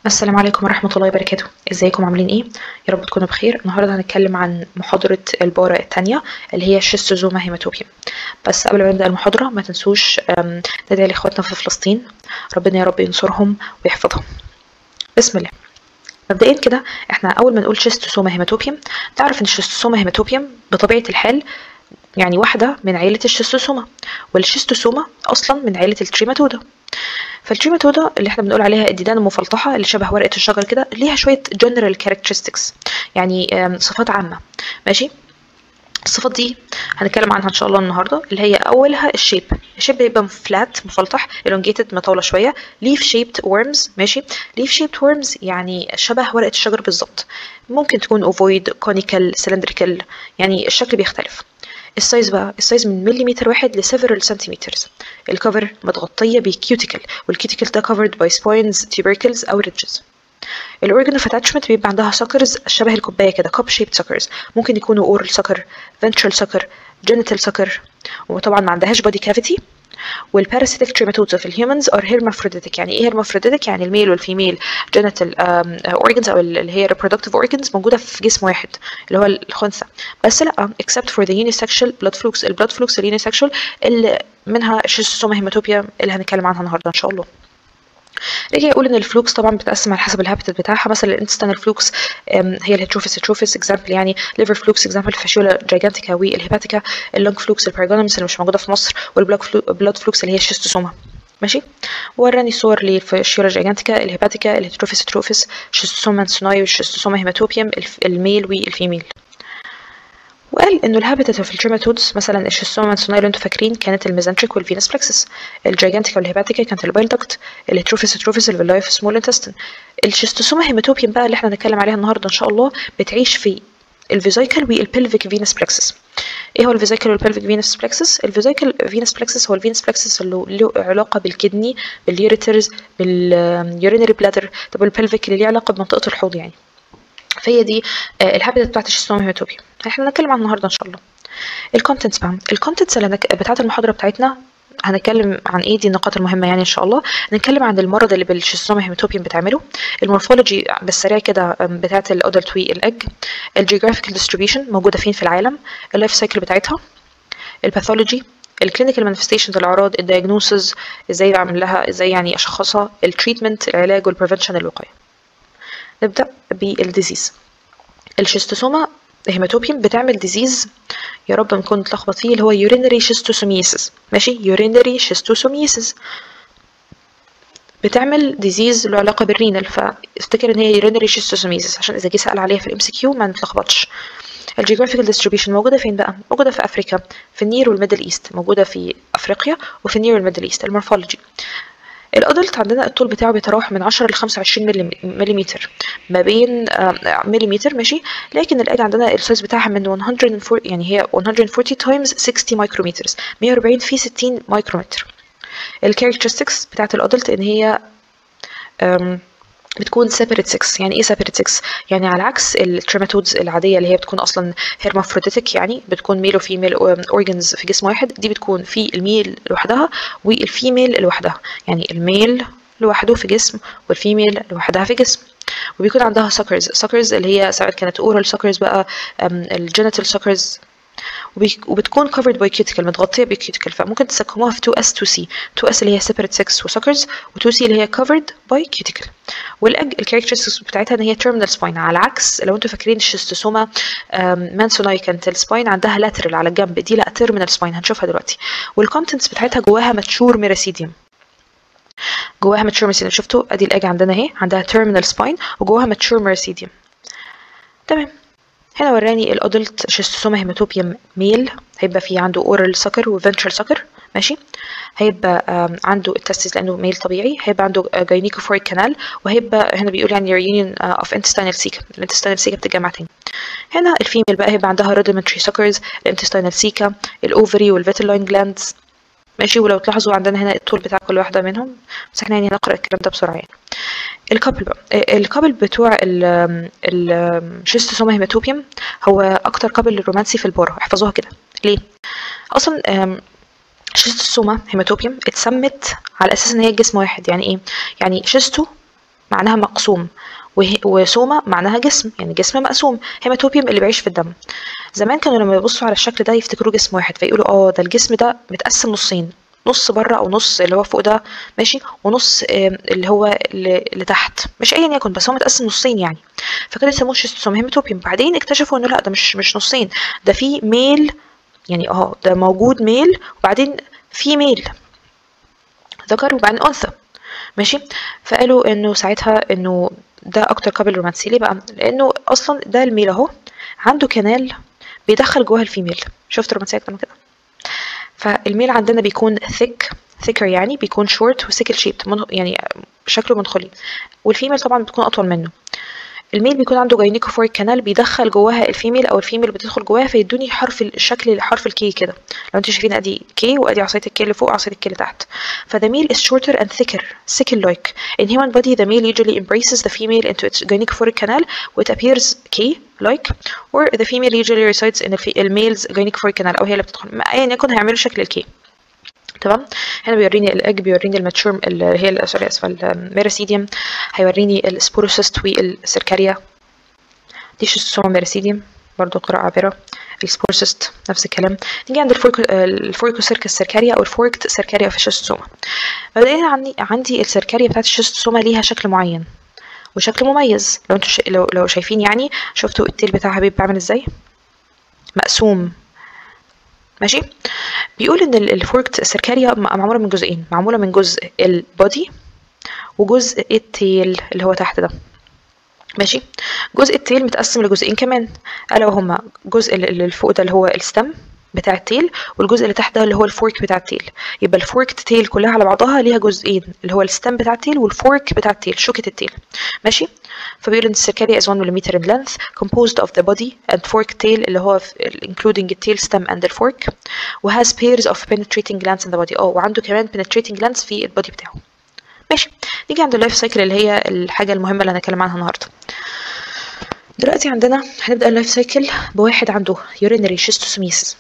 السلام عليكم ورحمة الله وبركاته ازيكم عاملين ايه يا رب تكونوا بخير النهارده هنتكلم عن محاضرة البارة التانية اللي هي الشيستوزوما هيماتوبيوم بس قبل ما نبدأ المحاضرة ما تنسوش أم، ندعي لاخواتنا في فلسطين ربنا يا رب ينصرهم ويحفظهم بسم الله مبدئيا كده احنا اول ما نقول شيستوسوما هيماتوبيوم تعرف ان الشيستوسوما هيماتوبيوم بطبيعة الحال يعني واحدة من عيلة الشيستوسوما والشيستوسوما أصلا من عيلة التريماتودا فالتريماتودا اللي احنا بنقول عليها الديدان المفلطحة اللي شبه ورقة الشجر كده ليها شوية general characteristics يعني آم، صفات عامة ماشي الصفات دي هنتكلم عنها ان شاء الله النهارده اللي هي اولها الشيب الشيب بيبقى فلات مفلطح elongated مطوله شويه leaf shaped worms ماشي leaf shaped worms يعني شبه ورقه الشجر بالظبط ممكن تكون ovoid conical cylindrical يعني الشكل بيختلف السايز بقى السايز من مليمتر واحد لسيفرال سنتيمترز الكفر متغطيه بكيوتيكل والكيوتيكل ده covered by spines tubercles او ridges الاورجن اوف اتاتشمنت بيبقى عندها سكرز شبه الكوبايه كده كوب شيبد سكرز ممكن يكونوا اورال سكر فنترال سكر جينيتال سكر وطبعا ما عندهاش بودي كافيتي والباراسيتيك تريماتودا في الهيومنز ار هيرمافروديتك يعني ايه هيرمافروديتك يعني الميل والفيميل جينيتال اورجنز او اللي هي reproductive اورجنز موجوده في جسم واحد اللي هو الخنثى بس لا except for the unisexual blood flux البلاد فلوكس اليونيسexual اللي منها الشيستوسوما هيماتوبيا اللي هنتكلم عنها النهارده ان شاء الله رجع يقول ان الفلوكس طبعا بتتقسم على حسب الهابيتات بتاعها مثلا الانستانال فلوكس هي الهيتروفيس هيتروفيس اكزامبل يعني ليفر فلوكس اكزامبل الفاشيولا جايجانتيكا والهيباتيكا اللونج فلوكس البرجونمس اللي مش موجوده في مصر والبلاد فلوكس اللي هي الشيستوسوما ماشي وراني صور للفاشيولا جايجانتيكا الهيباتيكا الهيتروفيس هيتروفيس شيستوسوما سوناي والشيستوسوما هيماتوبيوم الف- الميل والفيميل وقال انه الهابيتات في التريماتودز مثلا الشيستوما سوناي اللي انتوا فاكرين كانت الميزنتريك والفينس بلكسس الجايجانتيكا والهيباتيكا كانت البايل دكت الهيتروفيس هيتروفيس الفيلاي في سمول انتستين الشيستوسوما هيماتوبيوم بقى اللي احنا هنتكلم عليها النهارده ان شاء الله بتعيش في الفيزيكال والبلفيك فينس بلكسس ايه هو الفيزيكال والبلفيك فينس بلكسس الفيزيكال فينس بلكسس هو الفينس بلكسس اللي له علاقه بالكدني باليوريترز باليورينري بلادر طب البلفيك اللي ليه علاقه بمنطقه الحوض يعني فهي دي آه، الهابيتات بتاعت الشيستوما هيماتوبيا احنا هنتكلم عنها النهارده ان شاء الله الكونتنتس بقى الكونتنتس اللي هنك... بتاعت المحاضره بتاعتنا هنتكلم عن ايه دي النقاط المهمه يعني ان شاء الله هنتكلم عن المرض اللي بالشيستوما هيماتوبيوم بتعمله المورفولوجي بالسريع كده آم، بتاعت الادلت والاج الجيوغرافيكال ديستريبيوشن موجوده فين في العالم اللايف سايكل بتاعتها الباثولوجي الكلينيكال مانيفستيشنز الاعراض الدايجنوسز ازاي اعمل لها ازاي يعني اشخصها التريتمنت العلاج والبريفنشن الوقايه نبدا بالديزيز الشيستوسوما هيماتوبيوم بتعمل ديزيز يا رب ما نكون نتلخبط فيه اللي هو يورينري شيستوسوميسيس ماشي يورينري شيستوسوميسيس بتعمل ديزيز له علاقه بالرينال فافتكر ان هي يورينري شيستوسوميسيس عشان اذا جه سال عليها في الام سي كيو ما نتلخبطش الجيوغرافيكال ديستريبيوشن موجوده فين بقى موجوده في افريكا في النير والميدل ايست موجوده في افريقيا وفي النير والميدل ايست المورفولوجي الادلت عندنا الطول بتاعه بيتراوح من 10 ل 25 ملم- مليمتر ما بين آه، مليمتر ماشي لكن الايد عندنا السايز بتاعها من 140 يعني هي 140 تايمز 60 مايكرومترز 140 في 60 مايكرومتر الكاركترستكس بتاعت الادلت ان هي أم، بتكون separate sex يعني ايه separate sex يعني على عكس التريماتودز العاديه اللي هي بتكون اصلا hermaphroditic يعني بتكون ميل وفيميل اورجنز في جسم واحد دي بتكون في الميل لوحدها والفيميل لوحدها يعني الميل لوحده في جسم والفيميل لوحدها في جسم وبيكون عندها سكرز سكرز اللي هي سواء كانت اورال سكرز بقى الجينيتال سكرز وبتكون covered by cuticle متغطية بكيوتيكل فممكن تسكموها في 2S 2C 2S اللي هي separate sex وسكرز و 2C اللي هي covered by cuticle والاج الكاركترستكس بتاعتها ان هي terminal spine على عكس لو انتوا فاكرين الشيستوسوما مانسوناي كانت السباين عندها lateral على الجنب دي لا terminal spine هنشوفها دلوقتي والكونتنتس بتاعتها جواها ماتشور ميراسيديوم جواها ماتشور ميراسيديوم شفتوا ادي الاج عندنا اهي عندها terminal spine وجواها ماتشور ميراسيديوم تمام هنا وراني الادلت شيستوسوما هيماتوبيوم ميل هيبقى فيه عنده اورال سكر وفنترال سكر ماشي هيبقى آم، عنده التستس لانه ميل طبيعي هيبقى عنده جاينيكوفوريك كانال وهيبقى هنا بيقول يعني reunion اوف intestinal سيكا الانتستينال سيكا بتتجمع تاني هنا الفيميل بقى هيبقى عندها rudimentary suckers الانتستينال سيكا الاوفري والفيتلاين جلاندز ماشي ولو تلاحظوا عندنا هنا الطول بتاع كل واحدة منهم بس احنا يعني هنقرأ الكلام ده بسرعة يعني الكابل بقى الكابل بتوع الشيستوسوما هيماتوبيوم هو اكتر كابل رومانسي في البارة احفظوها كده ليه اصلا آم، شيستوسوما هيماتوبيوم اتسمت على اساس ان هي جسم واحد يعني ايه يعني شيستو معناها مقسوم وسوما معناها جسم يعني جسم مقسوم هيماتوبيوم اللي بيعيش في الدم زمان كانوا لما يبصوا على الشكل ده يفتكروه جسم واحد فيقولوا اه ده الجسم ده متقسم نصين نص بره او نص اللي هو فوق ده ماشي ونص اللي هو اللي تحت مش ايا يكن بس هو متقسم نصين يعني فكانوا يسموه شيستوسوم هيماتوبيوم بعدين اكتشفوا انه لا ده مش مش نصين ده في ميل يعني اه ده موجود ميل وبعدين في ميل ذكر وبعدين انثى ماشي فقالوا انه ساعتها انه ده اكتر قابل رومانسي ليه بقى لانه اصلا ده الميل اهو عنده كنال بيدخل جواها الفيميل شفت رومانسيه اكتر من كده فالميل عندنا بيكون thick thicker يعني بيكون short وسيكل shaped يعني شكله منخلي والفيميل طبعا بتكون اطول منه الميل بيكون عنده جاينيكوفوريك كانال بيدخل جواها الفيميل او الفيميل بتدخل جواها فيدوني حرف الشكل حرف الكي كده لو انتوا شايفين ادي كي وادي عصايه الكي اللي فوق وعصايه الكي اللي تحت فذا ميل is shorter and thicker sickle like in human body the male usually embraces the female into its gynecophoric canal which appears K like or the female usually resides in the male's gynecophoric canal او هي اللي بتدخل ايا يكن هيعملوا شكل الكي تمام هنا بيوريني الاج بيوريني الماتشور اللي هي سوري اسفه الميرسيديوم هيوريني السبوروسيست والسيركاريا دي شيستوسوما ميرسيديوم برضو قراءة عابرة السبورسيست نفس الكلام نيجي عند الفوركو الفوركو سيركس سيركاريا او الفوركت سيركاريا في الشيستوسوما مبدئيا عندي عندي السيركاريا بتاعت الشيستوسوما ليها شكل معين وشكل مميز لو انتوا ش... لو لو شايفين يعني شفتوا التيل بتاعها بيبقى عامل ازاي مقسوم ماشي بيقول ان الفوركت سيركاريا معموله من جزئين معموله من جزء البودي وجزء التيل اللي هو تحت ده ماشي جزء التيل متقسم لجزئين كمان الا وهما جزء اللي فوق ده اللي هو الستم بتاع التيل والجزء اللي تحت ده اللي هو الفورك بتاع التيل يبقى الفورك تيل كلها على بعضها ليها جزئين اللي هو الستم بتاع التيل والفورك بتاع التيل شوكة التيل ماشي فبيقول ان السيركاريا is 1 mm in length composed of the body and fork tail اللي هو including the tail stem and the fork و has pairs of penetrating glands in the body اه وعنده كمان penetrating glands في البودي بتاعه ماشي نيجي عند اللايف سايكل اللي هي الحاجة المهمة اللي هنتكلم عنها النهاردة دلوقتي عندنا هنبدأ اللايف سايكل بواحد عنده urinary schistosomiasis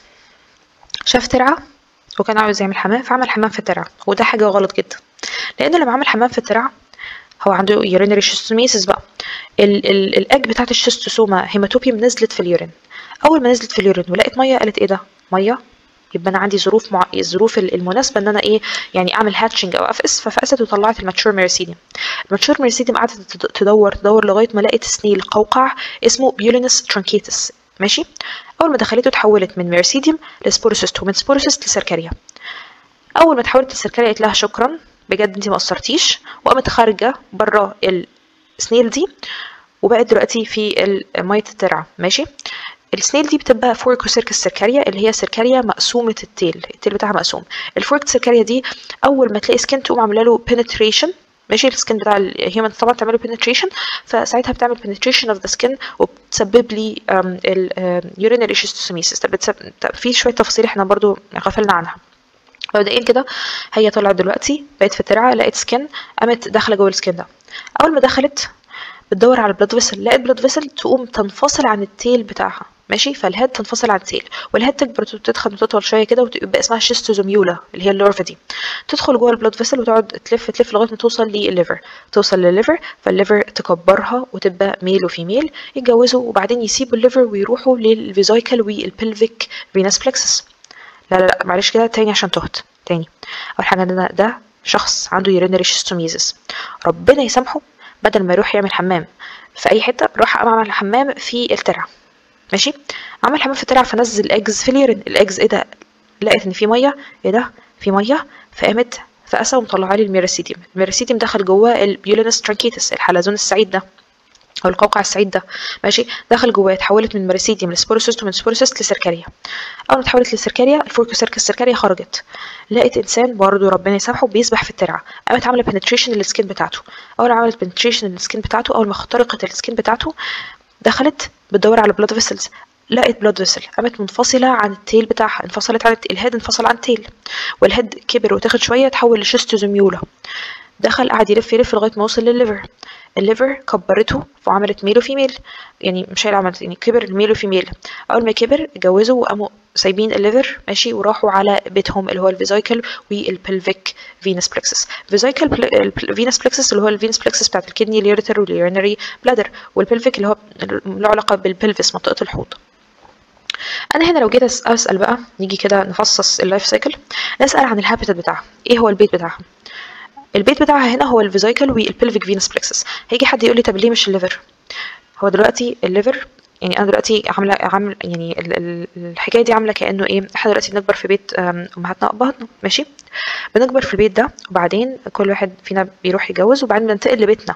شاف ترعة وكان عاوز يعمل حمام فعمل حمام في الترعة وده حاجة غلط جدا لأن لما عمل حمام في الترعة هو عنده يورينري شيستوميسيس بقى ال ال الاج بتاعت الشيستوسوما هيماتوبيوم نزلت في اليورين اول ما نزلت في اليورين ولقيت ميه قالت ايه ده ميه يبقى انا عندي ظروف مع... الظروف المناسبه ان انا ايه يعني اعمل هاتشنج او افقس ففقست وطلعت الماتشور ميرسيديوم الماتشور ميرسيديوم قعدت تدور تدور لغايه ما لقيت سنيل قوقع اسمه بيولينس ترانكيتس ماشي اول ما دخلته اتحولت من ميرسيديوم لسبوروسيست ومن سبوروسيست لسيركاريا اول ما اتحولت لسيركاريا قالت لها شكرا بجد انت ما قصرتيش وقامت خارجه بره السنيل دي وبقت دلوقتي في ميه الترعه ماشي السنيل دي بتبقى فوركو سيركس سيركاريا اللي هي سيركاريا مقسومه التيل التيل بتاعها مقسوم الفورك سيركاريا دي اول ما تلاقي سكين تقوم عامله له penetration ماشي السكين بتاع الهيومن طبعا تعمله penetration فساعتها بتعمل penetration of the skin وبتسبب لي اليورينري شيستوسوميسيس في شويه تفاصيل احنا برضو غفلنا عنها مبدئيا كده هي طلعت دلوقتي بقت في الترعه لقيت سكين قامت داخله جوه السكين ده اول ما دخلت بتدور على البلاد فيسل لقيت بلاد فيسل تقوم تنفصل عن التيل بتاعها ماشي فالهيد تنفصل عن التيل والهيد تكبر وتتخن وتطول شويه كده وتبقى اسمها شيستوزوميولا اللي هي اللورفا دي تدخل جوه البلاد فيسل وتقعد تلف تلف لغايه ما توصل للليفر توصل للليفر فالليفر تكبرها وتبقى ميل وفيميل يتجوزوا وبعدين يسيبوا الليفر ويروحوا للفيزايكل والبلفيك فينس بلكسس لا لا لا معلش كده تاني عشان تهت تاني اول حاجه ان ده شخص عنده يورينري شيستوميزس ربنا يسامحه بدل ما يروح يعمل حمام في اي حته راح عمل حمام في الترعه ماشي عمل حمام في الترعه فنزل الاجز في اليورين الاجز ايه ده لقيت ان في ميه ايه ده في ميه فقامت فقسى ومطلعه لي الميرسيديوم الميرسيديوم دخل جواه البيولينس ترانكيتس الحلزون السعيد ده او القوقع السعيد ده ماشي دخل جواه اتحولت من ميرسيديوم لسبوروسيست ومن سبوروسيست لسيركاريا اول ما اتحولت لسيركاريا الفوركو سيركس سيركاريا خرجت لقيت انسان برضه ربنا يسامحه بيسبح في الترعه قامت عامله بنتريشن للسكين بتاعته اول ما عملت بنتريشن للسكين بتاعته اول ما اخترقت السكين بتاعته دخلت بتدور على بلاد فيسلز لقيت بلاد فيسل قامت منفصلة عن التيل بتاعها انفصلت عن الهيد انفصل عن التيل والهيد كبر وتاخد شوية تحول لشيستوزوميولا دخل قعد يلف يلف لغايه ما وصل للليفر الليفر كبرته وعملت ميل وفيميل يعني مش هي اللي عملت يعني كبر الميل وفيميل اول ما كبر اتجوزوا وقاموا سايبين الليفر ماشي وراحوا على بيتهم اللي هو الفيزايكل والبلفيك فينس بلكسس فيزايكل فينس بلكسس اللي هو الفينس بلكسس بتاعت الكدني اليوريتر واليورينري بلادر والبلفيك اللي هو له علاقه بالبلفس منطقه الحوض انا هنا لو جيت اسال بقى نيجي كده نفصص اللايف سايكل نسال عن الهابيتات بتاعها ايه هو البيت بتاعها البيت بتاعها هنا هو الفيزايكل والبلفيك فينس بلكسس هيجي حد يقول لي طب ليه مش الليفر هو دلوقتي الليفر يعني انا دلوقتي عامله عامل يعني ال ال الحكايه دي عامله كانه ايه احنا دلوقتي بنكبر في بيت امهاتنا وابهاتنا ماشي بنكبر في البيت ده وبعدين كل واحد فينا بيروح يتجوز وبعدين بننتقل لبيتنا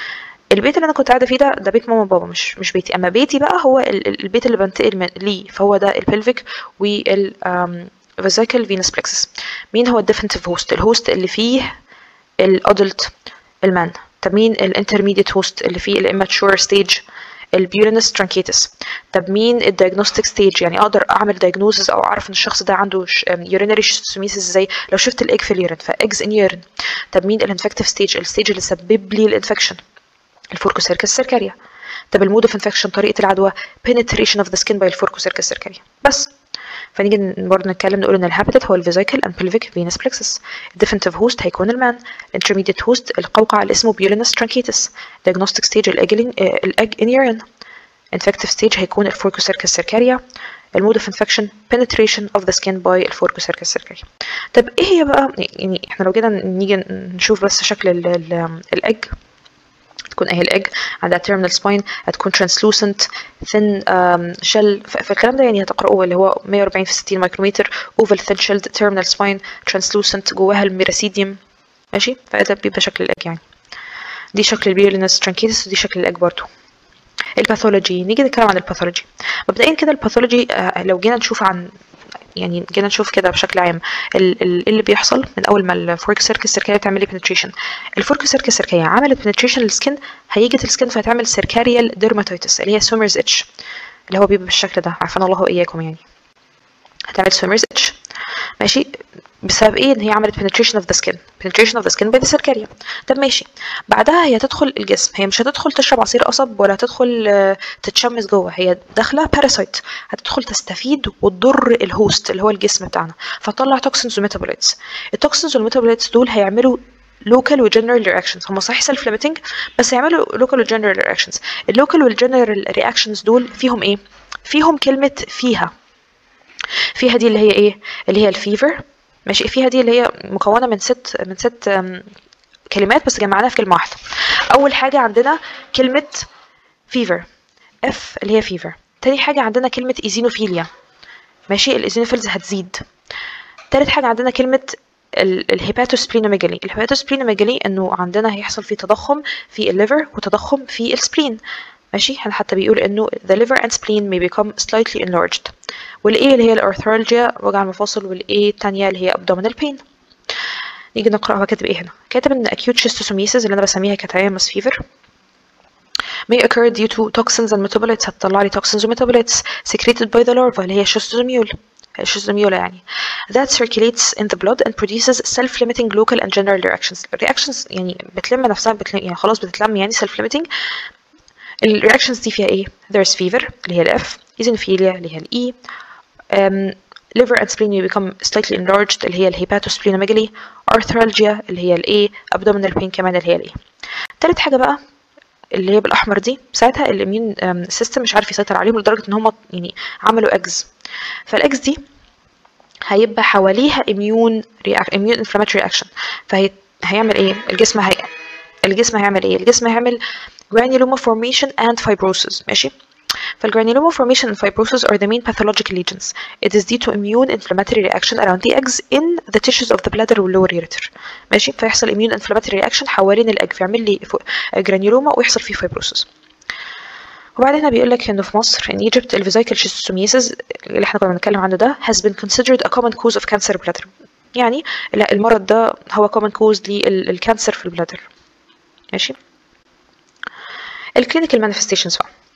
البيت اللي انا كنت قاعده فيه ده ده بيت ماما وبابا مش مش بيتي اما بيتي بقى هو البيت اللي بنتقل من ليه فهو ده البلفيك وال فيزيكال فينس بلكسس مين هو الديفنتيف هوست الهوست اللي فيه الادلت المان طب مين الانترميديت هوست اللي فيه الاماتشور ستيج البيورينس ترانكيتس طب مين الدايجنوستيك ستيج يعني اقدر اعمل دايجنوزز او اعرف ان الشخص ده عنده يورينري شيستوميسيس ازاي لو شفت الايج في اليورين فايجز ان يورين طب مين الانفكتيف ستيج الستيج اللي سبب لي الانفكشن الفوركوسيركس سيركاريا طب المود اوف انفكشن طريقه العدوى penetration of the skin by الفوركوسيركس سيركاريا بس فنيجي برضه نتكلم نقول ان الهابيتات هو الفيزيكال اند بلفيك فينس بلكسس الديفنتيف هوست هيكون المان الانترميديت هوست القوقعه اللي اسمه بيولينس ترانكيتس diagnostic ستيج الاج ان يورين infective ستيج هيكون الفوركوسيركس سيركاريا المود اوف انفكشن penetration of the skin by الفوركوسيركس سيركاريا طب ايه هي بقى يعني احنا لو جينا نيجي نشوف بس شكل الاج تكون اهي الاج عندها terminal spine هتكون translucent thin um, shell فالكلام ده يعني هتقرأوه اللي هو 140 في 60 مايكرومتر oval thin shelled terminal spine translucent جواها الميراسيديوم ماشي فده بيبقى شكل الاج يعني دي شكل البيولينس ترانكيتس ودي شكل الاج برضو الباثولوجي نيجي نتكلم عن الباثولوجي مبدئيا كده الباثولوجي لو جينا نشوف عن يعني جينا نشوف كده بشكل عام ال اللي بيحصل من اول ما الفورك سيركس السيركاريه بتعمل لي بنتريشن الفورك سيركس السيركاريه عملت بنتريشن للسكن هيجي السكن فهتعمل سيركاريال ديرماتويتس اللي هي سومرز اتش اللي هو بيبقى بالشكل ده عارفين الله واياكم يعني هتعمل سومرز اتش ماشي بسبب ايه ان هي عملت penetration of the skin penetration of the skin by the circaria طب ماشي بعدها هي تدخل الجسم هي مش هتدخل تشرب عصير قصب ولا هتدخل تتشمس جوه هي داخله باراسايت هتدخل تستفيد وتضر الهوست اللي هو الجسم بتاعنا فتطلع توكسينز وميتابولايتس التوكسينز والميتابولايتس دول هيعملوا local و general reactions هم صحيح self limiting بس هيعملوا local و general reactions اللوكال والجنرال reactions دول فيهم ايه فيهم كلمه فيها فيها دي اللي هي ايه اللي هي الفيفر ماشي فيها دي اللي هي مكونه من ست من ست كلمات بس جمعناها في كلمه واحده اول حاجه عندنا كلمه فيفر اف اللي هي فيفر تاني حاجه عندنا كلمه ايزينوفيليا ماشي الايزينوفيلز هتزيد تالت حاجه عندنا كلمه الهيباتوسبلينوميجالي الهيباتوسبلينوميجالي انه عندنا هيحصل فيه تضخم في الليفر وتضخم في السبلين ماشي حتى بيقول انه the liver and spleen may become slightly enlarged والايه اللي هي الارثرالجيا وجع المفاصل والايه التانية اللي هي abdominal pain نيجي نقرا هو كاتب ايه هنا كاتب ان acute schistosomiasis اللي انا بسميها كتايمس fever may occur due to toxins and metabolites هتطلع لي toxins و metabolites secreted by the larva اللي هي schistosomule الشيزوميولا يعني that circulates in the blood and produces self-limiting local and general reactions reactions يعني بتلم نفسها بتلم يعني خلاص بتتلم يعني self-limiting الرياكشنز دي فيها ايه there's fever اللي هي الاف eosinophilia اللي هي الاي um, liver and spleen may become slightly enlarged اللي هي الهيباتوسبلينوميجالي arthralgia اللي هي الاي abdominal pain كمان اللي هي الاي تالت حاجه بقى اللي هي بالاحمر دي ساعتها الاميون سيستم مش عارف يسيطر عليهم لدرجه ان هم يعني عملوا اجز فالاجز دي هيبقى حواليها اميون اميون انفلاماتوري اكشن فهي هيعمل ايه الجسم هي الجسم هيعمل ايه الجسم هيعمل granuloma formation and fibrosis ماشي فالgranuloma formation and fibrosis are the main pathological lesions. It is due to immune inflammatory reaction around the eggs in the tissues of the bladder والlower ureter. ماشي فيحصل immune inflammatory reaction حوالين الاج فيعمل لي granuloma ويحصل فيه fibrosis. وبعدين هنا بيقول لك انه في مصر in Egypt الفيزيكال schistosomiasis اللي احنا كنا بنتكلم عنه ده has been considered a common cause of cancer bladder. يعني لا المرض ده هو common cause للكانسر في البلادر. ماشي؟ الكلينيكال مانيفستيشنز بقى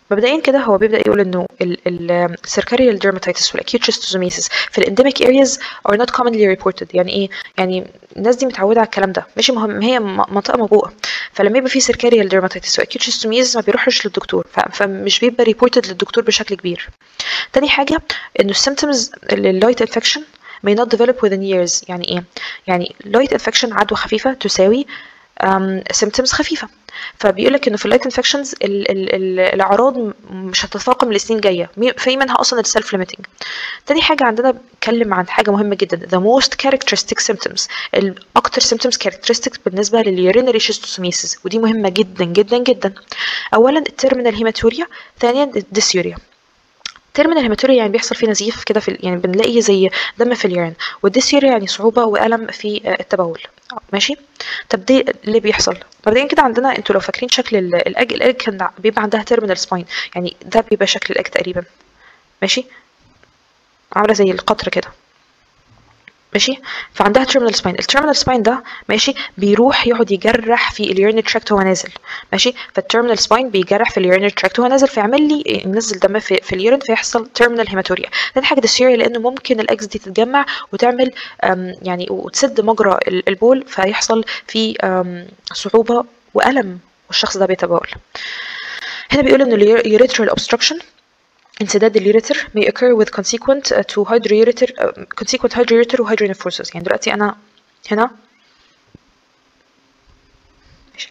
مبدئيا كده هو بيبدا يقول انه السيركاريال dermatitis والاكيوت شيستوزوميسيس في الانديميك areas are not commonly reported يعني ايه يعني الناس دي متعوده على الكلام ده ماشي مهم هي منطقه موبوءه فلما يبقى في سيركاريال dermatitis واكيوت شيستوزوميسيس ما بيروحش للدكتور فمش بيبقى ريبورتد للدكتور بشكل كبير تاني حاجه انه السيمتومز اللايت انفكشن may not develop within years يعني ايه يعني light infection عدوى خفيفه تساوي symptoms خفيفه فبيقول لك انه في اللايت انفكشنز الاعراض مش هتتفاقم لسنين جايه في منها اصلا السيلف ليميتنج تاني حاجه عندنا بنتكلم عن حاجه مهمه جدا the most characteristic symptoms الاكتر symptoms characteristics بالنسبه لليورينري شيستوسوميسيس ودي مهمه جدا جدا جدا اولا التيرمينال هيماتوريا ثانيا الديسيوريا تيرمينال هيماتوريا يعني بيحصل فيه نزيف كده في يعني بنلاقي زي دم في اليورين والديسيوريا يعني صعوبه والم في التبول ماشي طب دي اللي بيحصل مبدئيا كده عندنا انتوا لو فاكرين شكل الاج الاج كان بيبقى عندها تيرمينال سباين يعني ده بيبقى شكل الاج تقريبا ماشي عامله زي القطر كده ماشي فعندها تيرمينال سباين التيرمينال سباين ده ماشي بيروح يقعد يجرح في اليورينري تراكت وهو نازل ماشي فالتيرمينال سباين بيجرح في اليورينري تراكت وهو نازل فيعمل لي ينزل دم في, في اليورين فيحصل تيرمينال هيماتوريا تاني حاجه ديسيوريا لانه ممكن الاكس دي تتجمع وتعمل يعني وتسد مجرى البول فيحصل في صعوبه والم والشخص ده بيتبول هنا بيقول ان اليوريترال obstruction انسداد اليوريتر may occur with consequent to hydrourethral uh, consequent hydrourethral و hydronephrosis يعني دلوقتي انا هنا ماشي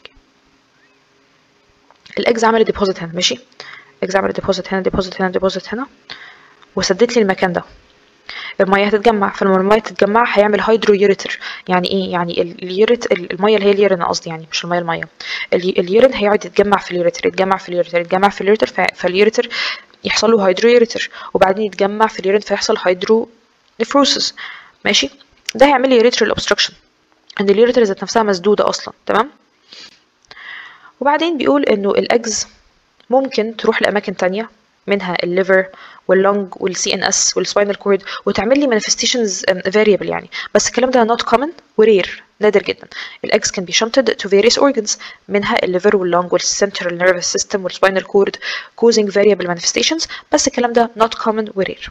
الاجز عمل ديبوزيت هنا ماشي الاجز عمل ديبوزيت هنا ديبوزيت هنا ديبوزيت هنا وسدت لي المكان ده الميه هتتجمع فلما الميه تتجمع هيعمل هيدرو يوريتر يعني ايه يعني اليوريت الميه اللي هي اليورين قصدي يعني مش الميه الميه اليورين هيقعد يتجمع في اليوريتر يتجمع في اليوريتر يتجمع في اليوريتر فاليوريتر يحصل له هيدرو يوريتر وبعدين يتجمع في اليورين فيحصل هيدرو نفروسس ماشي ده هيعمل لي يوريترال اوبستراكشن ان اليوريتر ذات نفسها مسدوده اصلا تمام وبعدين بيقول انه الاجز ممكن تروح لاماكن تانية منها الليفر واللونج والسي ان اس والسباينال كورد وتعمل لي manifestations variable يعني بس الكلام ده not common ورير نادر جدا الاكس can be shunted to various organs منها الليفر واللونج والسنترال نيرفس سيستم والسباينال كورد causing variable manifestations بس الكلام ده not common ورير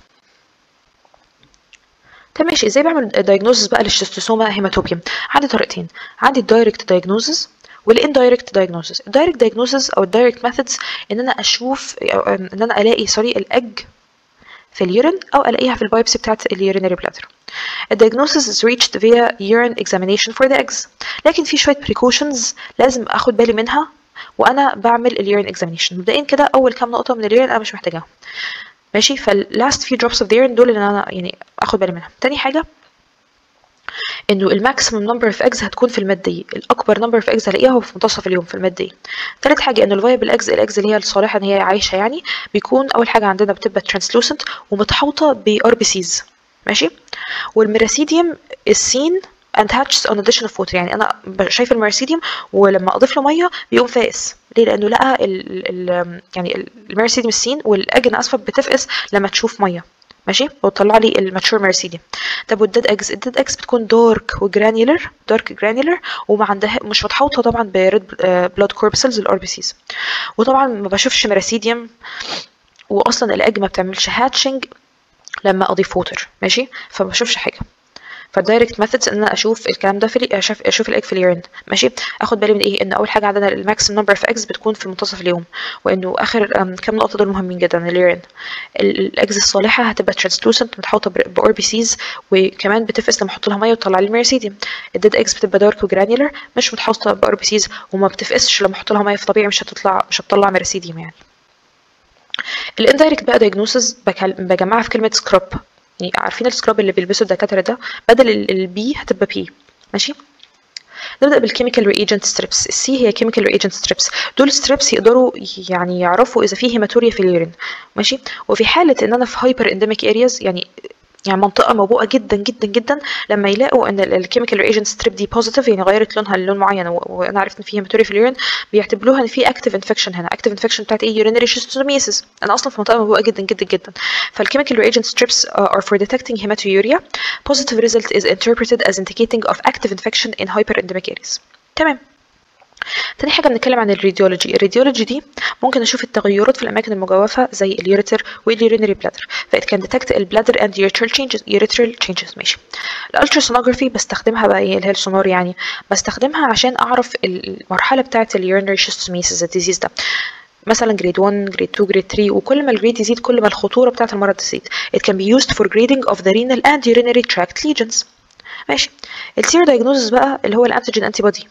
طب ماشي ازاي بعمل diagnosis بقى للشيستوسوما هيماتوبيوم عندي طريقتين عندي الدايركت diagnosis والاندايركت دايجنوزس الدايركت دايجنوزس او الدايركت ميثودز ان انا اشوف أو ان انا الاقي سوري الاج في اليورين او الاقيها في البايبسي بتاعت اليورينري بلادر الدايجنوسيس is reached via urine examination for the eggs لكن في شويه precautions لازم اخد بالي منها وانا بعمل اليورين examination مبدئيا كده اول كام نقطه من اليورين انا مش محتاجاهم ماشي فاللاست few drops of the urine دول اللي انا يعني اخد بالي منهم تاني حاجه انه الماكسيمم نمبر اوف اجز هتكون في الماد دي الاكبر نمبر اوف اجز هلاقيها هو في منتصف اليوم في الماد دي ثالث حاجه ان الفايبل اجز الاجز اللي هي الصالحه ان هي عايشه يعني بيكون اول حاجه عندنا بتبقى ترانسلوسنت ومتحوطه بار بي سيز ماشي والميراسيديوم السين and hatches on addition of water يعني انا شايف الميرسيديوم ولما اضيف له ميه بيقوم فاقس ليه لانه لقى ال ال يعني الميرسيديوم السين والاج انا اسفه بتفقس لما تشوف ميه ماشي وتطلع لي الماتشور ميرسيديوم طب والديد اكس الديد اكس بتكون دارك وجرانيولر دارك جرانيولر وما عندها مش متحوطه طبعا بريد بلاد كوربسلز الار بي سيز وطبعا ما بشوفش ميرسيديوم واصلا الاج ما بتعملش هاتشنج لما اضيف ووتر ماشي فما بشوفش حاجه فالدايركت ميثودز ان انا اشوف الكلام ده في اشوف اشوف الاج في اليورين ماشي اخد بالي من ايه ان اول حاجه عندنا الماكسيم نمبر اوف اجز بتكون في منتصف اليوم وانه اخر كام نقطه دول مهمين جدا اليورين الاجز الصالحه هتبقى ترانسلوسنت متحوطه بار بي سيز وكمان بتفقس لما احط لها ميه وتطلع لي الميرسيديوم الديد اجز بتبقى دارك وجرانيولر مش متحوطه بار بي سيز وما بتفقسش لما احط لها ميه فطبيعي مش هتطلع مش هتطلع ميرسيديوم يعني الاندايركت بقى دايجنوسز بجمعها في كلمه سكراب يعني عارفين السكراب اللي بيلبسه الدكاتره ده بدل البي هتبقى بي ماشي نبدا بالكيميكال ريجنت ستريبس السي هي كيميكال ريجنت ستريبس دول ستريبس يقدروا يعني يعرفوا اذا في هيماتوريا في اليورين ماشي وفي حاله ان انا في هايبر انديميك ارياز يعني يعني منطقه موبوءه جدا جدا جدا لما يلاقوا ان الكيميكال ريجنت ستريب دي بوزيتيف يعني غيرت لونها للون معين وانا عرفت ان في هيماتوريا في اليورين بيعتبروها ان في اكتيف انفكشن هنا اكتيف انفكشن بتاعت ايه يورينري شيستوميسيس انا اصلا في منطقه موبوءه جدا جدا جدا فالكيميكال ريجنت ستريبس are for detecting hematuria positive result is interpreted as indicating of active infection in hyperendemic areas تمام تاني حاجة بنتكلم عن الراديولوجي الراديولوجي دي ممكن أشوف التغيرات في الأماكن المجوفة زي اليوريتر واليورينري بلادر فإت كان ديتكت البلادر اند urethral changes urethral changes ماشي الالتراسونوجرافي بستخدمها بقى ايه اللي هي السونار يعني بستخدمها عشان أعرف المرحلة بتاعة اليورينري شيستوميسيس الديزيز ده مثلا جريد 1 جريد 2 جريد 3 وكل ما الجريد يزيد كل ما الخطورة بتاعة المرض تزيد it can be used for grading of the renal and urinary tract lesions ماشي السيرو diagnosis بقى اللي هو الانتيجين انتي بودي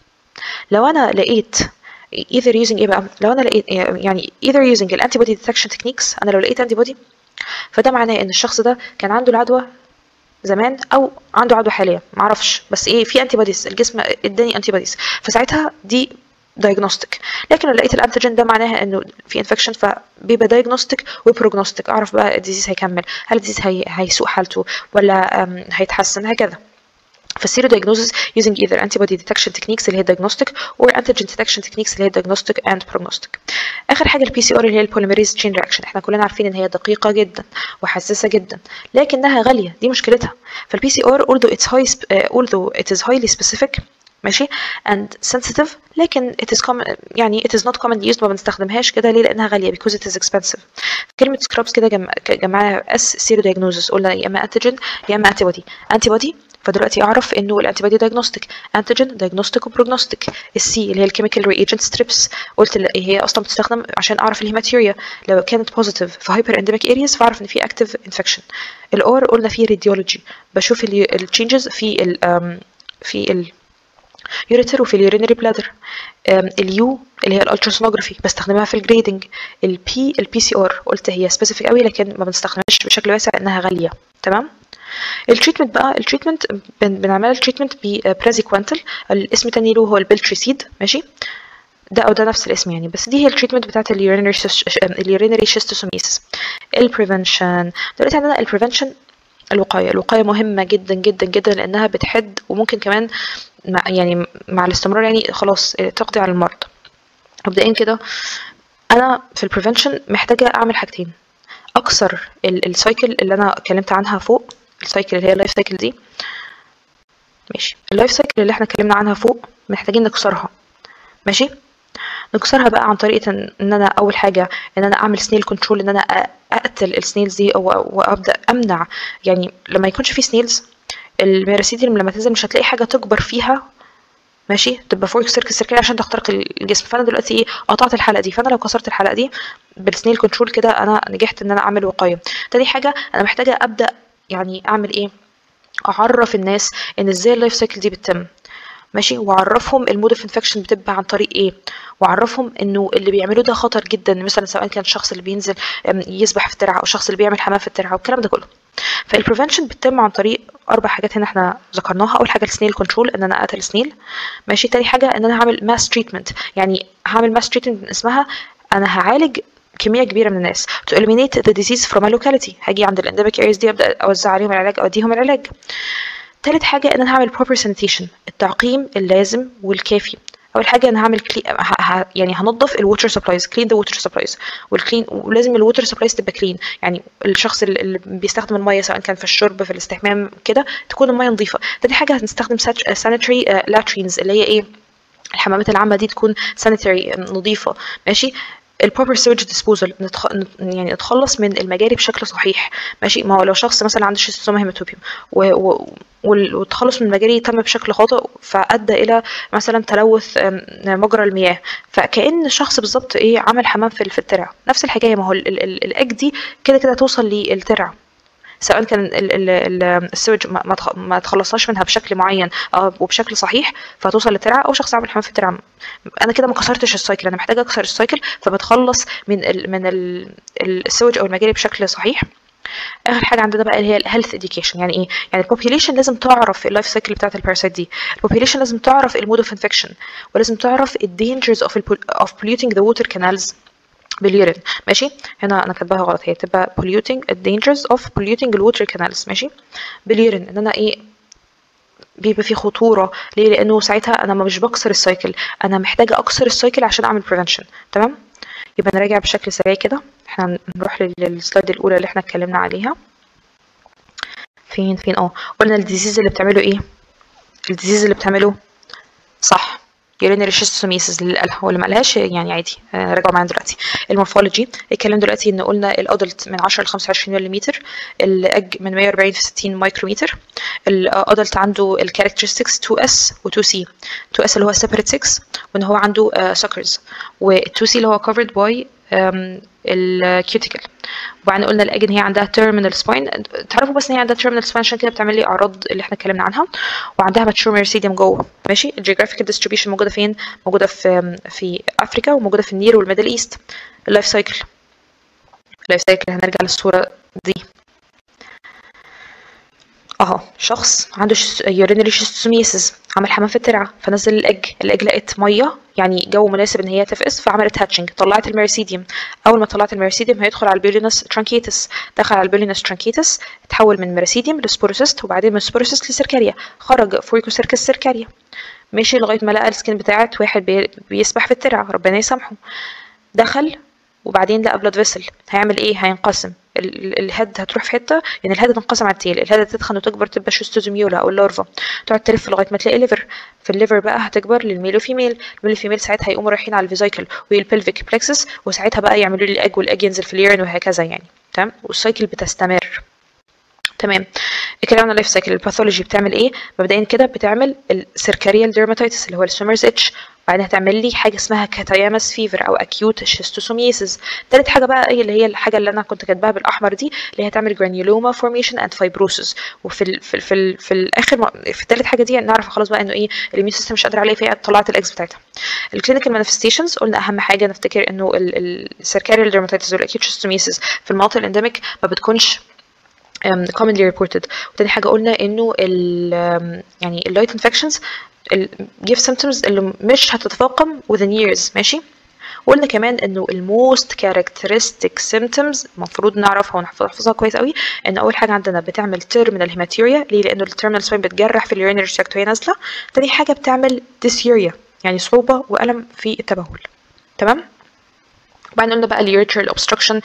لو انا لقيت either using ايه بقى لو انا لقيت يعني either using الانتي detection techniques انا لو لقيت انتي بودي فده معناه ان الشخص ده كان عنده العدوى زمان او عنده عدوى حاليا معرفش بس ايه في انتي بوديز الجسم اداني انتي بوديز فساعتها دي دايجنوستيك لكن لو لقيت الانتيجين ده معناها انه في انفكشن فبيبقى دايجنوستيك وبروجنوستيك اعرف بقى الديزيز هيكمل هل الديزيز هي... هيسوء حالته ولا هيتحسن هكذا فالسيرو diagnosis using either antibody detection techniques اللي هي diagnostic or antigen detection techniques اللي هي diagnostic and prognostic. آخر حاجة البي سي ار اللي هي البوليميريز تشين رياكشن احنا كلنا عارفين ان هي دقيقة جدا وحساسة جدا لكنها غالية دي مشكلتها فالبي سي ار although it's high uh, although it is highly specific ماشي and sensitive لكن it is common يعني it is not commonly used ما بنستخدمهاش كده ليه لانها غاليه because it is expensive كلمه سكرابس كده جم... جمعها اس سيرو diagnosis قلنا يا اما انتيجين يا اما انتي بودي انتي بودي فدلوقتي اعرف انه الانتي بودي دايجنوستيك انتيجين دايجنوستيك وبروجنوستيك السي اللي هي الكيميكال ريجنت ستريبس قلت هي اصلا بتستخدم عشان اعرف الهيماتيريا لو كانت بوزيتيف في هايبر انديميك ارياز فاعرف ان في اكتيف انفكشن الار قلنا فيه راديولوجي بشوف التشينجز في ال في ال يوريتر وفي اليورينري بلادر اليو اللي هي الالتراسونوجرافي بستخدمها في الجريدنج البي البي سي ار قلت هي سبيسيفيك قوي لكن ما بنستخدمهاش بشكل واسع انها غاليه تمام التريتمنت بقى التريتمنت بنعمل التريتمنت ببرازيكوانتل الاسم التاني له هو البلتريسيد ماشي ده او ده نفس الاسم يعني بس دي هي التريتمنت بتاعت اليورينري اليورينري شيستوسوميسيس البريفنشن دلوقتي عندنا البريفنشن الوقايه الوقايه مهمه جدا جدا جدا لانها بتحد وممكن كمان مع يعني مع الاستمرار يعني خلاص تقضي على المرض مبدئيا كده انا في البريفنشن محتاجه اعمل حاجتين اكسر السايكل اللي انا اتكلمت عنها فوق السايكل اللي هي اللايف سايكل دي ماشي اللايف سايكل اللي احنا اتكلمنا عنها فوق محتاجين نكسرها ماشي نكسرها بقى عن طريقه ان انا اول حاجه ان انا اعمل سنيل كنترول ان انا اقتل السنيلز دي وابدا امنع يعني لما يكونش في سنيلز الميراسيديوم لما تنزل مش هتلاقي حاجه تكبر فيها ماشي تبقى فوق سيرك السيركلي عشان تخترق الجسم فانا دلوقتي ايه قطعت الحلقه دي فانا لو كسرت الحلقه دي بالسنيل كنترول كده انا نجحت ان انا اعمل وقايه تاني حاجه انا محتاجه ابدا يعني اعمل ايه اعرف الناس ان ازاي اللايف سايكل دي بتتم ماشي واعرفهم المود اوف انفكشن بتبقى عن طريق ايه واعرفهم انه اللي بيعملوه ده خطر جدا مثلا سواء كان الشخص اللي بينزل يسبح في الترعه او الشخص اللي بيعمل حمام في الترعه والكلام ده كله فالبريفنشن بتتم عن طريق اربع حاجات هنا احنا ذكرناها اول حاجه السنيل كنترول ان انا اقتل سنيل ماشي تاني حاجه ان انا هعمل ماس تريتمنت يعني هعمل ماس تريتمنت من اسمها انا هعالج كميه كبيره من الناس to eliminate the disease from a locality هاجي عند الانديميك areas دي ابدا اوزع عليهم العلاج اوديهم العلاج تالت حاجه ان انا هعمل proper sanitation التعقيم اللازم والكافي اول حاجه انا هعمل كلي... ه... ه... يعني هنضف الووتر سبلايز كلين ذا ووتر سبلايز والكلين ولازم الووتر سبلايز تبقى كلين يعني الشخص اللي بيستخدم الميه سواء كان في الشرب في الاستحمام كده تكون الميه نظيفه تاني حاجه هنستخدم سانيتري لاترينز اللي هي ايه الحمامات العامه دي تكون سانيتري نظيفه ماشي البروبر سيوج ديسبوزال نتخ... يعني نتخلص من المجاري بشكل صحيح ماشي ما هو لو شخص مثلا عنده شيستوما هيماتوبيوم و... و... والتخلص من المجاري تم بشكل خاطئ فادى الى مثلا تلوث مجرى المياه فكان الشخص بالظبط ايه عمل حمام في في الترع نفس الحكايه ما هو الاج دي كده كده توصل للترع سواء كان السوج ما ما تخلصناش منها بشكل معين وبشكل صحيح فهتوصل للترعه او شخص عامل حمام في الترعه انا كده ما كسرتش السايكل انا محتاجه اكسر السايكل فبتخلص من ال من السوج او المجاري بشكل صحيح اخر حاجه عندنا بقى اللي هي الهيلث اديوكيشن يعني ايه يعني البوبيليشن لازم تعرف اللايف سايكل بتاعت الباراسايت دي البوبيليشن لازم تعرف المود اوف انفكشن ولازم تعرف الدينجرز اوف اوف polluting the water canals باليورين ماشي هنا انا كاتباها غلط هي تبقى polluting the dangers of polluting the water canals ماشي باليورين ان انا ايه بيبقى في خطوره ليه لانه ساعتها انا مش بكسر السايكل انا محتاجه اكسر السايكل عشان اعمل prevention تمام يبقى نراجع بشكل سريع كده احنا نروح للسلايد الاولى اللي احنا اتكلمنا عليها فين فين اه قلنا الديزيز اللي بتعمله ايه الديزيز اللي بتعمله صح urinary schistosomiasis اللي قالها واللي ما قالهاش يعني عادي آه، راجعوا معايا دلوقتي المورفولوجي الكلام دلوقتي ان قلنا الادلت من 10 ل 25 ملم الاج من 140 في 60 مايكرومتر الادلت عنده الكاركترستكس 2s و 2c 2s اللي هو separate 6 وان هو عنده سكرز و 2c اللي هو covered by الكيوتيكل وبعدين قلنا الاج ان هي عندها terminal spine تعرفوا بس ان هي عندها terminal spine عشان كده بتعمل لي اعراض اللي احنا اتكلمنا عنها وعندها mature meridium جوه ماشي الجيوغرافيكال distribution موجوده فين موجوده في في افريكا وموجوده في النير والميدل ايست اللايف سايكل اللايف سايكل هنرجع للصوره دي اهو شخص عنده يورينري شيستوميسيس عمل حمام في الترعه فنزل الاج الاج لقت ميه يعني جو مناسب ان هي تفقس فعملت هاتشنج طلعت الميرسيديوم اول ما طلعت الميرسيديوم هيدخل على البيولينس ترانكيتس دخل على البيولينس ترانكيتس اتحول من ميرسيديوم لسبوروسيست وبعدين من سبوروسيست لسيركاريا خرج فوريكوسيركس سيركاريا مشي لغايه ما لقى السكين بتاعت واحد بي- بيسبح في الترعه ربنا يسامحه دخل وبعدين لقى بلاد فيسل هيعمل ايه هينقسم ال- ال- الهيد هتروح في حته يعني الهيد هتنقسم على التيل الهيد هتتخن وتكبر تبقى شيستوزوميولا او اللارفا تقعد تلف لغايه ما تلاقي ليفر في الليفر بقى هتكبر للميل وفيميل الميل وفيميل ساعتها هيقوموا رايحين على الفيزايكل والبلفيك بلكسس وساعتها بقى يعملوا لي الاج والاج ينزل في اليورين وهكذا يعني تمام والسايكل بتستمر تمام الكلام عن اللايف سايكل الباثولوجي بتعمل ايه مبدئيا كده بتعمل السيركاريال ديرماتيتس اللي هو السومرز اتش بعدين هتعمل لي حاجه اسمها كاتايامس فيفر او اكيوت شيستوسوميسيس تالت حاجه بقى ايه اللي هي الحاجه اللي انا كنت كاتباها بالاحمر دي اللي هي هتعمل جرانيولوما فورميشن اند فايبروسيس وفي ال في ال في, ال في الاخر م- في التالت حاجه دي نعرف خلاص بقى انه ايه الاميون سيستم مش قادر عليه فهي طلعت الاكس بتاعتها الكلينيكال مانيفستيشنز قلنا اهم حاجه نفتكر انه السيركاريال ديرماتيتس والاكيوت شيستوميسيس في المناطق الانديميك ما بتكونش um, commonly reported وتاني حاجة قلنا انه ال um, يعني اللايت infections ال give symptoms اللي مش هتتفاقم within years ماشي وقلنا كمان انه الموست characteristic symptoms المفروض نعرفها ونحفظها كويس قوي ان اول حاجه عندنا بتعمل terminal hematuria ليه لانه التيرمينال spine بتجرح في اليورينري tract وهي نازله تاني حاجه بتعمل dysuria يعني صعوبه والم في التبول تمام وبعدين قلنا بقى اليوريترال اوبستراكشن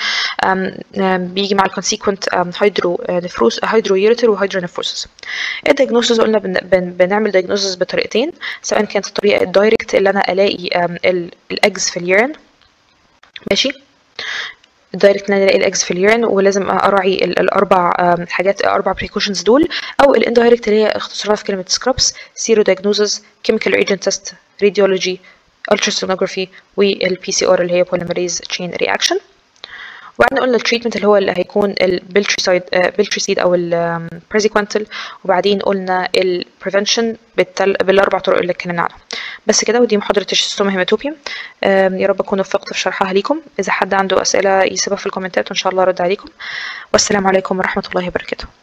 بيجي مع الكونسيكونت هيدرو نفروس هيدرو يوريتر وهيدرو نفروسس الدايجنوسيس قلنا بن بن بنعمل دايجنوسيس بطريقتين سواء كانت الطريقه الدايركت اللي انا الاقي الاجز في اليورين ماشي الدايركت ان انا الاقي الاجز في اليورين ولازم اراعي ال- الاربع آم، حاجات اربع بريكوشنز دول او الاندايركت اللي هي اختصارها في كلمه سكرابس سيرو دايجنوزز كيميكال ريجنت تيست راديولوجي ultrasonography والبي سي ار اللي هي polymerase chain reaction وبعدين قلنا التريتمنت اللي هو اللي هيكون البلتريسايد بلتريسيد او البريزيكوانتل وبعدين قلنا البريفنشن بالاربع طرق اللي اتكلمنا عنها بس كده ودي محاضره الشيستوما هيماتوبيوم يا رب اكون وفقت في شرحها ليكم اذا حد عنده اسئله يسيبها في الكومنتات وان شاء الله ارد عليكم والسلام عليكم ورحمه الله وبركاته